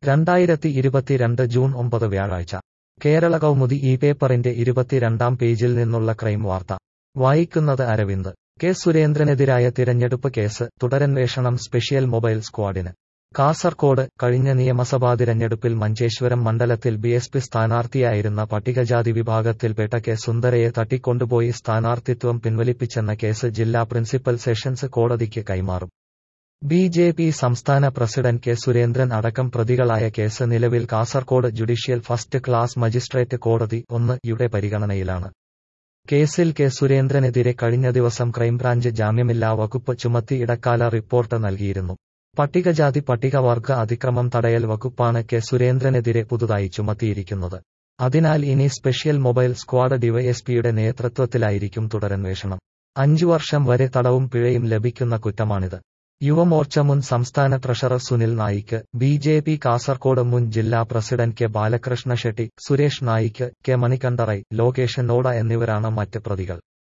രണ്ടായിരത്തി ഇരുപത്തിരണ്ട് ജൂൺ ഒമ്പത് വ്യാഴാഴ്ച കേരള കൗമുദി ഈ പേപ്പറിന്റെ ഇരുപത്തിരണ്ടാം പേജിൽ നിന്നുള്ള ക്രൈം വാർത്ത വായിക്കുന്നത് അരവിന്ദ് കെ സുരേന്ദ്രനെതിരായ തിരഞ്ഞെടുപ്പ് കേസ് തുടരന്വേഷണം സ്പെഷ്യൽ മൊബൈൽ സ്ക്വാഡിന് കാസർകോട് കഴിഞ്ഞ നിയമസഭാ തിരഞ്ഞെടുപ്പിൽ മഞ്ചേശ്വരം മണ്ഡലത്തിൽ ബി എസ് പി സ്ഥാനാർത്ഥിയായിരുന്ന പട്ടികജാതി വിഭാഗത്തിൽപ്പെട്ട കെ സുന്ദരയെ തട്ടിക്കൊണ്ടുപോയി സ്ഥാനാർത്ഥിത്വം പിൻവലിപ്പിച്ചെന്ന കേസ് ജില്ലാ പ്രിൻസിപ്പൽ സെഷൻസ് കോടതിക്ക് കൈമാറും ബി ജെ പി സംസ്ഥാന പ്രസിഡന്റ് കെ സുരേന്ദ്രൻ അടക്കം പ്രതികളായ കേസ് നിലവിൽ Kasaragod judicial first class magistrate കോടതി ഒന്ന് യുടെ പരിഗണനയിലാണ് കേസിൽ കെ സുരേന്ദ്രനെതിരെ കഴിഞ്ഞ ദിവസം ക്രൈംബ്രാഞ്ച് ജാമ്യമില്ലാ വകുപ്പ് ചുമത്തി ഇടക്കാല റിപ്പോർട്ട് നൽകിയിരുന്നു പട്ടികജാതി പട്ടികവർഗ അതിക്രമം തടയൽ വകുപ്പാണ് കെ സുരേന്ദ്രനെതിരെ പുതുതായി ചുമത്തിയിരിക്കുന്നത് അതിനാൽ ഇനി സ്പെഷ്യൽ മൊബൈൽ സ്ക്വാഡ് ഡിവൈഎസ്പിയുടെ നേതൃത്വത്തിലായിരിക്കും തുടരന്വേഷണം അഞ്ചു വർഷം വരെ തടവും പിഴയും ലഭിക്കുന്ന കുറ്റമാണിത് യുവമോർച്ച മുൻ സംസ്ഥാന treasurer Sunil Naik B J P Kasaragod മുൻ ജില്ലാ president K Balakrishna Shetty Suresh Naik K മണികണ്ഠറൈ Lokesh നോഡ എന്നിവരാണ് മറ്റ് പ്രതികൾ